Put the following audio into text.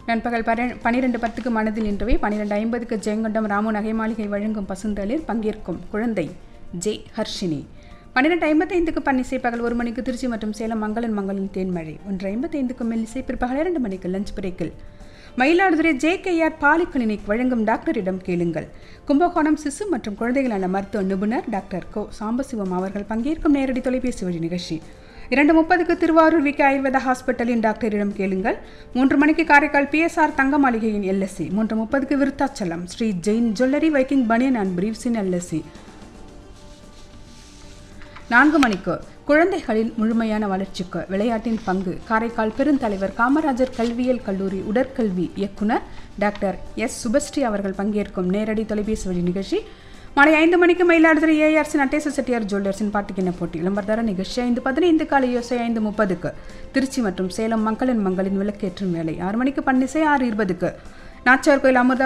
நண்பகல் பர பன்னிரெண்டு பத்துக்கு மனதில் இன்றவை பன்னிரெண்டு ஐம்பதுக்கு ஜெயங்கொண்டம் ராமு நகை மாளிகை வழங்கும் பசுந்தளிர் பங்கேற்கும் குழந்தை ஜே ஹர்ஷினி பன்னிரெண்டு ஐம்பத்தைந்துக்கு பன்னிசை பகல் ஒரு மணிக்கு திருச்சி மற்றும் சேலம் மங்களன் மங்களின் தேன்மழை ஒன்று ஐம்பத்தைந்துக்கு மெல்லிசை பிற்பகல் இரண்டு மணிக்கு லஞ்ச் பிரேக்கில் Mayiladuthurai J KR poly clinic வழங்கும் டாக்டரிடம் கேளுங்கள் கும்பகோணம் சிசு மற்றும் குழந்தைகள் நல மருத்துவ நிபுணர் டாக்டர் கோ சாம்பசிவம் அவர்கள் பங்கேற்கும் நேரடி தொலைபேசி வழி நிகழ்ச்சி இரண்டு முப்பதுக்கு திருவாரூர் விகே ஆயுர்வேத ஹாஸ்பிட்டலின் டாக்டரிடம் கேளுங்கள் மூன்று மணிக்கு காரைக்கால் பிஎஸ்ஆர் தங்க மாளிகையின் எல்எஸ்சி மூன்று முப்பதுக்கு Virudhachalam Sri Jain jewellery Viking banian and பிரீவ்ஸின் எல்எஸ்சி நான்கு மணிக்கு குழந்தைகளின் முழுமையான வளர்ச்சிக்கு விளையாட்டின் பங்கு காரைக்கால் பெருந்தலைவர் காமராஜர் கல்வியியல் கல்லூரி உடற்கல்வி இயக்குனர் டாக்டர் எஸ் சுபஸ்ரீ அவர்கள் பங்கேற்கும் நேரடி தொலைபேசி வழி நிகழ்ச்சி மாலை ஐந்து மணிக்கு மயிலாடுதுறை ஏஆர்சி நட்டேச செட்டியார் ஜுவல்லர்ஸின் பாட்டுக்கிண்ண போட்டி விளம்பரதார நிகழ்ச்சி ஐந்து பதினைந்து காலை யோசை ஐந்து முப்பதுக்கு திருச்சி மற்றும் சேலம் மக்களின் மங்களின் விளக்கேற்றும் வேலை ஆறு மணிக்கு பன்னிசை ஆறு இருபதுக்கு நாச்சியார் கோயில் அமிர்தா